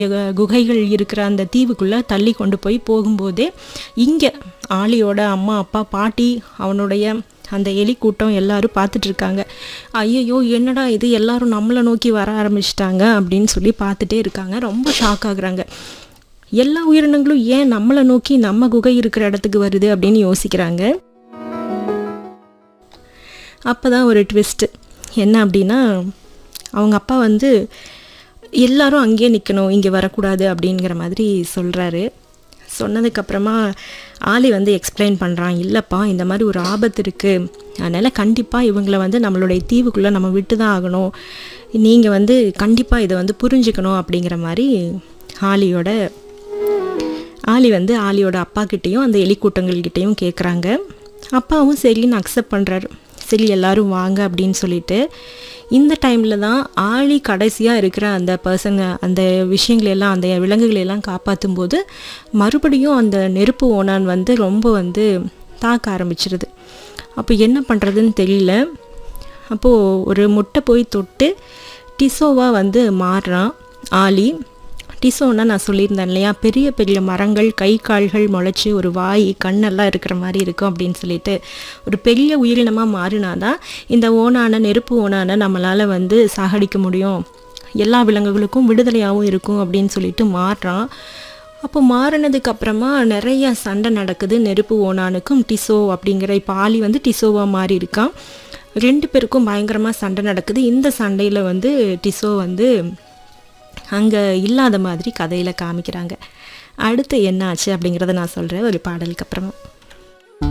கு- குகைகள் இருக்கிற அந்த தீவுக்குள்ளே தள்ளி கொண்டு போய் போகும்போதே இங்கே ஆலியோட அம்மா அப்பா பாட்டி அவனுடைய அந்த எலி கூட்டம் எல்லாரும் பார்த்துட்டு இருக்காங்க ஐயையோ என்னடா இது எல்லாரும் நம்மளை நோக்கி வர ஆரம்பிச்சிட்டாங்க அப்படின்னு சொல்லி பார்த்துட்டே இருக்காங்க ரொம்ப ஷாக் ஆகுறாங்க எல்லா உயிரினங்களும் ஏன் நம்மளை நோக்கி நம்ம குகை இருக்கிற இடத்துக்கு வருது அப்படின்னு யோசிக்கிறாங்க அப்போ தான் ஒரு ட்விஸ்ட்டு என்ன அப்படின்னா அவங்க அப்பா வந்து எல்லாரும் அங்கேயே நிற்கணும் இங்கே வரக்கூடாது அப்படிங்கிற மாதிரி சொல்கிறாரு சொன்னதுக்கப்புறமா ஆலி வந்து எக்ஸ்பிளைன் பண்ணுறான் இல்லைப்பா இந்த மாதிரி ஒரு ஆபத்து இருக்குது அதனால் கண்டிப்பாக இவங்கள வந்து நம்மளுடைய தீவுக்குள்ளே நம்ம விட்டு தான் ஆகணும் நீங்கள் வந்து கண்டிப்பாக இதை வந்து புரிஞ்சுக்கணும் அப்படிங்கிற மாதிரி ஆலியோட ஆலி வந்து ஆலியோட அப்பா கிட்டேயும் அந்த எலிக்கூட்டங்கள்கிட்டையும் கேட்குறாங்க அப்பாவும் சரின்னு அக்செப்ட் பண்ணுறாரு சரி எல்லாரும் வாங்க அப்படின்னு சொல்லிட்டு இந்த டைமில் தான் ஆழி கடைசியாக இருக்கிற அந்த பர்சங்க அந்த விஷயங்களெல்லாம் அந்த விலங்குகளெல்லாம் காப்பாற்றும் போது மறுபடியும் அந்த நெருப்பு ஓனான் வந்து ரொம்ப வந்து தாக்க ஆரம்பிச்சிருது அப்போ என்ன பண்ணுறதுன்னு தெரியல அப்போது ஒரு முட்டை போய் தொட்டு டிசோவாக வந்து மாறுறான் ஆலி டிசோன்னா நான் சொல்லியிருந்தேன் இல்லையா பெரிய பெரிய மரங்கள் கை கால்கள் முளைச்சி ஒரு வாய் கண்ணெல்லாம் இருக்கிற மாதிரி இருக்கும் அப்படின்னு சொல்லிட்டு ஒரு பெரிய உயிரினமாக மாறினாதான் இந்த ஓனான நெருப்பு ஓனான நம்மளால் வந்து சாகடிக்க முடியும் எல்லா விலங்குகளுக்கும் விடுதலையாகவும் இருக்கும் அப்படின்னு சொல்லிட்டு மாறுறான் அப்போ மாறினதுக்கு அப்புறமா நிறைய சண்டை நடக்குது நெருப்பு ஓனானுக்கும் டிசோ அப்படிங்கிற இப்போ ஆலி வந்து டிசோவாக மாறி இருக்கான் ரெண்டு பேருக்கும் பயங்கரமாக சண்டை நடக்குது இந்த சண்டையில் வந்து டிசோ வந்து அங்கே இல்லாத மாதிரி கதையில் காமிக்கிறாங்க அடுத்து என்ன ஆச்சு அப்படிங்கிறத நான் சொல்கிறேன் ஒரு பாடலுக்கு அப்புறமா